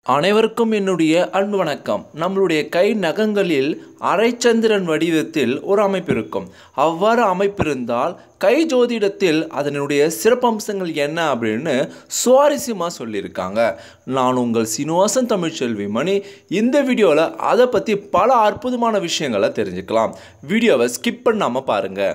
அனைவருக்கும் என்னுடைய அன்பு வணக்கம் நம்மளுடைய கை நகங்களில் அரைச்சந்திரன் வடிவத்தில் ஒரு அமைப்பு இருக்கும் அவ்வாறு அமைப்பிருந்தால் கை ஜோதிடத்தில் அதனுடைய சிறப்பம்சங்கள் என்ன அப்படின்னு சுவாரஸ்யமாக சொல்லியிருக்காங்க நான் உங்கள் சீனிவாசன் தமிழ்ச்செல்வி மணி இந்த வீடியோவில் அதை பற்றி பல அற்புதமான விஷயங்களை தெரிஞ்சுக்கலாம் வீடியோவை ஸ்கிப் பண்ணாமல் பாருங்கள்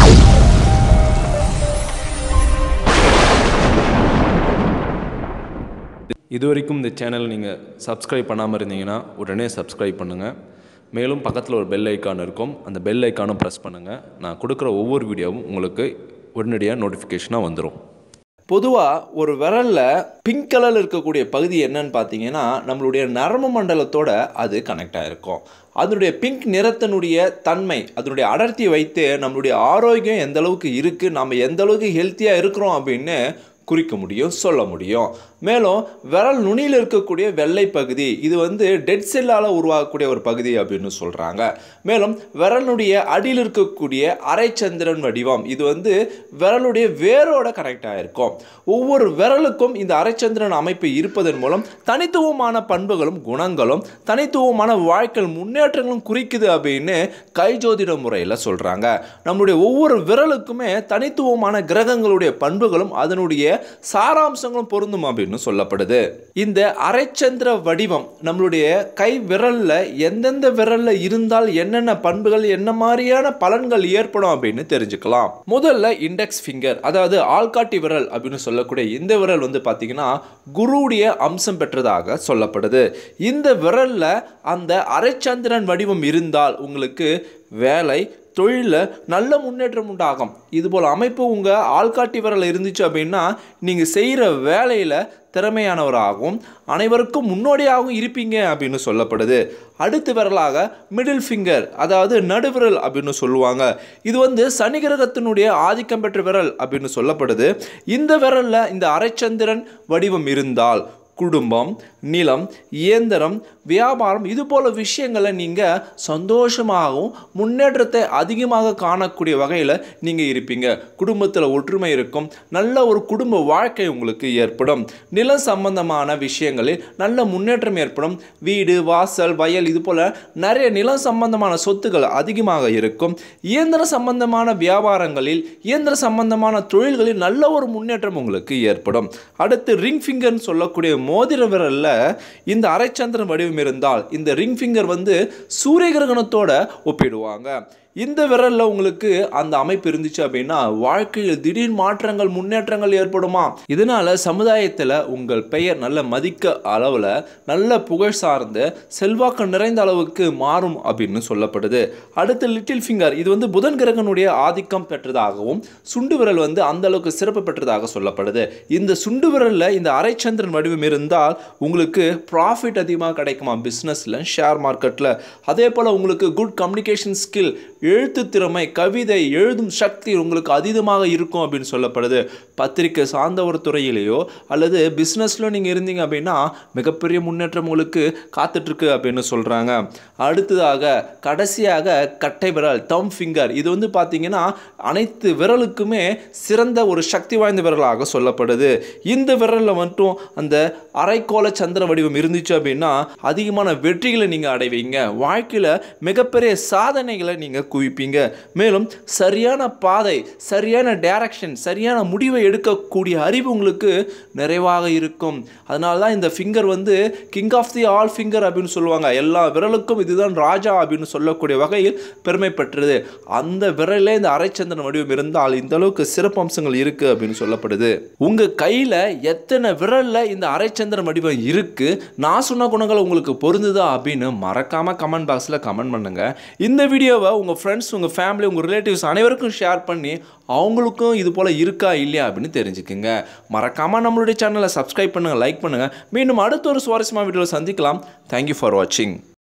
இது வரைக்கும் இந்த சேனல் நீங்கள் சப்ஸ்கிரைப் பண்ணாமல் இருந்தீங்கன்னா உடனே சப்ஸ்கிரைப் பண்ணுங்கள் மேலும் பக்கத்தில் ஒரு பெல் ஐக்கான் இருக்கும் அந்த பெல் ஐக்கானும் ப்ரெஸ் பண்ணுங்கள் நான் கொடுக்குற ஒவ்வொரு வீடியோவும் உங்களுக்கு உடனடியாக நோட்டிஃபிகேஷனாக வந்துடும் பொதுவாக ஒரு விரலில் பிங்க் கலரில் இருக்கக்கூடிய பகுதி என்னன்னு பார்த்தீங்கன்னா நம்மளுடைய நரம்பு மண்டலத்தோட அது கனெக்ட் ஆகிருக்கும் அதனுடைய பிங்க் நிறத்தினுடைய தன்மை அதனுடைய அடர்த்தியை வைத்து நம்மளுடைய ஆரோக்கியம் எந்த அளவுக்கு இருக்குது நம்ம எந்த அளவுக்கு ஹெல்த்தியாக இருக்கிறோம் அப்படின்னு குறிக்க முடியும் சொல்ல முடியும் மேலும் விரல் நுனியில் இருக்கக்கூடிய வெள்ளை பகுதி இது வந்து டெட் செல்லால் உருவாகக்கூடிய ஒரு பகுதி அப்படின்னு சொல்கிறாங்க மேலும் விரலுடைய அடியில் இருக்கக்கூடிய அரைச்சந்திரன் வடிவம் இது வந்து விரலுடைய வேரோட கனெக்ட் ஆகிருக்கும் ஒவ்வொரு விரலுக்கும் இந்த அரைச்சந்திரன் அமைப்பு இருப்பதன் மூலம் தனித்துவமான பண்புகளும் குணங்களும் தனித்துவமான வாழ்க்கை முன்னேற்றங்களும் குறிக்குது அப்படின்னு கைஜோதிட முறையில் சொல்கிறாங்க நம்மளுடைய ஒவ்வொரு விரலுக்குமே தனித்துவமான கிரகங்களுடைய பண்புகளும் அதனுடைய சாராம்சங்களும் பொருந்தும் அப்படின்னு சொல்லப்படுது இந்த அரைச்சந்திர வடிவம் நம்மளுடைய கை விரல்ல எந்தெந்த விரல்ல இருந்தால் என்னென்ன பண்புகள் என்ன மாதிரியான பலன்கள் ஏற்படும் அப்படின்னு தெரிஞ்சுக்கலாம் முதல்ல இண்டெக்ஸ் ஃபிங்கர் அதாவது ஆள்காட்டி விரல் அப்படின்னு சொல்லக்கூடிய இந்த விரல் வந்து பார்த்தீங்கன்னா குருவுடைய அம்சம் பெற்றதாக சொல்லப்படுது இந்த விரல்ல அந்த அரைச்சந்திரன் வடிவம் இருந்தால் உங்களுக்கு வேலை தொழிலில் நல்ல முன்னேற்றம் உண்டாகும் இதுபோல் அமைப்பு உங்கள் ஆள்காட்டி விரல் இருந்துச்சு அப்படின்னா நீங்கள் செய்கிற வேலையில் திறமையானவராகவும் அனைவருக்கும் முன்னோடியாகவும் இருப்பீங்க அப்படின்னு சொல்லப்படுது அடுத்த விரலாக மிடில் ஃபிங்கர் அதாவது நடுவிரல் அப்படின்னு சொல்லுவாங்க இது வந்து சனி கிரகத்தினுடைய ஆதிக்கம் பெற்ற விரல் அப்படின்னு சொல்லப்படுது இந்த விரலில் இந்த அரைச்சந்திரன் வடிவம் இருந்தால் குடும்பம் நிலம் இயந்திரம் வியாபாரம் இது போல விஷயங்களை நீங்கள் சந்தோஷமாகவும் முன்னேற்றத்தை அதிகமாக காணக்கூடிய வகையில் நீங்கள் இருப்பீங்க குடும்பத்தில் ஒற்றுமை இருக்கும் நல்ல ஒரு குடும்ப வாழ்க்கை உங்களுக்கு ஏற்படும் நிலம் சம்பந்தமான விஷயங்களில் நல்ல முன்னேற்றம் ஏற்படும் வீடு வாசல் வயல் இது போல் நிறைய நிலம் சம்பந்தமான சொத்துக்கள் அதிகமாக இருக்கும் இயந்திர சம்பந்தமான வியாபாரங்களில் இயந்திர சம்பந்தமான தொழில்களில் நல்ல ஒரு முன்னேற்றம் உங்களுக்கு ஏற்படும் அடுத்து ரிங் ஃபிங்கர்னு சொல்லக்கூடிய மோதிர விரலில் இந்த அரைச்சந்திரன் வடிவம் இருந்தால் இந்த ரிங் ஃபிங்கர் வந்து சூரிய கிரகணத்தோட ஒப்பிடுவாங்க இந்த விரலில் உங்களுக்கு அந்த அமைப்பு இருந்துச்சு அப்படின்னா வாழ்க்கையில் திடீர் மாற்றங்கள் முன்னேற்றங்கள் ஏற்படுமா இதனால சமுதாயத்தில் உங்கள் பெயர் நல்ல மதிக்க அளவில் நல்ல புகழ் சார்ந்த செல்வாக்கு நிறைந்த அளவுக்கு மாறும் அப்படின்னு சொல்லப்படுது அடுத்து லிட்டில் ஃபிங்கர் இது வந்து புதன் கிரகனுடைய ஆதிக்கம் பெற்றதாகவும் சுண்டு விரல் வந்து அந்த அளவுக்கு சிறப்பு பெற்றதாக சொல்லப்படுது இந்த சுண்டு விரலில் இந்த அரைச்சந்திரன் வடிவம் இருந்தால் உங்களுக்கு ப்ராஃபிட் அதிகமாக கிடைக்குமா பிஸ்னஸில் ஷேர் மார்க்கெட்டில் அதே போல் உங்களுக்கு குட் கம்யூனிகேஷன் ஸ்கில் எழுத்து திறமை கவிதை எழுதும் சக்தி உங்களுக்கு அதீதமாக இருக்கும் அப்படின்னு சொல்லப்படுது பத்திரிக்கை சார்ந்த ஒரு துறையிலேயோ அல்லது பிஸ்னஸில் நீங்கள் இருந்தீங்க அப்படின்னா மிகப்பெரிய முன்னேற்றம் உங்களுக்கு காத்துட்ருக்கு அப்படின்னு சொல்கிறாங்க அடுத்ததாக கடைசியாக கட்டை விரல் தம் ஃபிங்கர் இது வந்து பார்த்தீங்கன்னா அனைத்து விரலுக்குமே சிறந்த ஒரு சக்தி வாய்ந்த விரலாக சொல்லப்படுது இந்த விரலில் மட்டும் அந்த அரைக்கோள சந்திர வடிவம் இருந்துச்சு அப்படின்னா அதிகமான வெற்றிகளை நீங்கள் அடைவீங்க வாழ்க்கையில் மிகப்பெரிய சாதனைகளை நீங்கள் குவிப்பீங்க மேலும் சரியான பாதை சரியான டைரக்ஷன் சரியான முடிவை எடுக்கக்கூடிய அறிவு உங்களுக்கு நிறைவாக இருக்கும் அதனால தான் இந்த ஃபிங்கர் வந்து king of the all finger அப்படின்னு சொல்லுவாங்க எல்லா விரலுக்கும் இதுதான் ராஜா அப்படின்னு சொல்லக்கூடிய வகையில் பெருமை பெற்றது அந்த விரலே இந்த அரைச்சந்திரன் வடிவம் இருந்தால் இந்த அளவுக்கு சிறப்பு அம்சங்கள் இருக்குது அப்படின்னு சொல்லப்படுது உங்கள் கையில் எத்தனை விரலில் இந்த அரைச்சந்திரன் வடிவம் இருக்குது நான் சொன்ன குணங்கள் உங்களுக்கு பொருந்துதா அப்படின்னு மறக்காமல் கமெண்ட் பாக்ஸில் கமெண்ட் பண்ணுங்கள் இந்த வீடியோவை உங்கள் ஃப்ரெண்ட்ஸ் உங்கள் ஃபேமிலி உங்கள் ரிலேட்டிவ்ஸ் அனைவருக்கும் ஷேர் பண்ணி அவங்களுக்கும் இது போல் இருக்கா இல்லையா அப்படின்னு தெரிஞ்சுக்குங்க மறக்காமல் நம்மளுடைய சேனலை சப்ஸ்கிரைப் பண்ணுங்கள் லைக் பண்ணுங்கள் மீண்டும் அடுத்த ஒரு சுவாரஸ்யமான வீடியோவில் சந்திக்கலாம் தேங்க்யூ ஃபார் வாட்சிங்